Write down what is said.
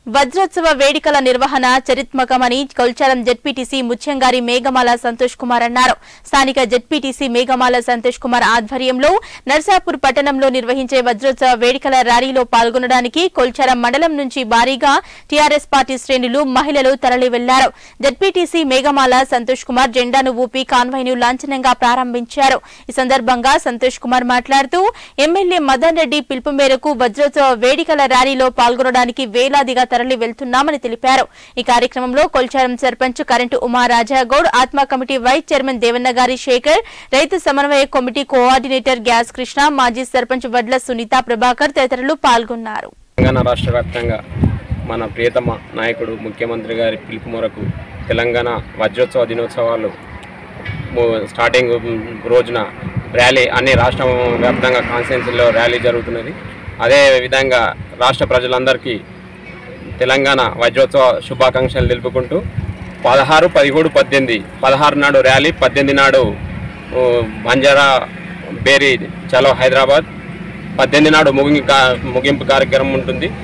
వజ్రోత్సవ వేడుకల నిర్వహణ చరిత్మకమని కొల్చారం జెడ్పీటీసీ ముత్యంగారి మేఘమాల సంతోష్ కుమార్ అన్నారు స్థానిక జెడ్పీటీసీ మేఘమాల సంతోష్ కుమార్ ఆధ్వర్యంలో నర్సాపూర్ పట్టణంలో నిర్వహించే వజ్రోత్సవ వేడుకల ర్యాలీలో పాల్గొనడానికి కొల్చారం మండలం నుంచి భారీగా టీఆర్ఎస్ పార్టీ శ్రేణులు మహిళలు తరలి వెళ్లారు జెడ్పీటీసీ మేఘమాల సంతోష్ కుమార్ జెండాను ఊపి కాన్వాయ్ను లాంఛనంగా ప్రారంభించారు ఈ సందర్భంగా సంతోష్ కుమార్ మాట్లాడుతూ ఎమ్మెల్యే మదన్ రెడ్డి పిలుపు మేరకు వజ్రోత్సవ వేడుకల ర్యాలీలో పాల్గొనడానికి వేలాదిగా తరలి వెళ్తున్నామని తెలిపారు ఈ కార్యక్రమంలో కొల్చారం సర్పంచ్ కరెంటు ఉమా రాజాగౌడ్ ఆత్మ కమిటీ వైస్ చైర్మన్ దేవన్న గారి శేఖర్ రైతు సమన్వయ కమిటీ కోఆర్డినేటర్ గ్యాస్ కృష్ణ మాజీ సర్పంచ్ వడ్ల సునీత ప్రభాకర్ తదితరులు పాల్గొన్నారు తెలంగాణ రాష్ట్ర వ్యాప్తంగా మన ప్రియతమ నాయకుడు ముఖ్యమంత్రి గారి పిలుపు మేరకు తెలంగాణ వజ్రోత్సవ దినోత్సవాలు ము- స్టార్టింగ్ రోజున ర్యాలీ అన్ని రాష్ట్ర వ్యాప్తంగా కాన్స్టిట్యున్సీలో ర్యాలీ జరుగుతున్నది అదే విధంగా రాష్ట్ర ప్రజలందరికీ తెలంగాణ వజ్రోత్సవ శుభాకాంక్షలు తెలుపుకుంటూ పదహారు పదిహేడు పద్దెనిమిది పదహారు నాడు ర్యాలీ పద్దెనిమిది నాడు ఊ, బంజారా బేరీ చలో హైదరాబాద్ పద్దెనిమిది నాడు ముగింపు కా- ముగింపు కార్యక్రమం ఉంటుంది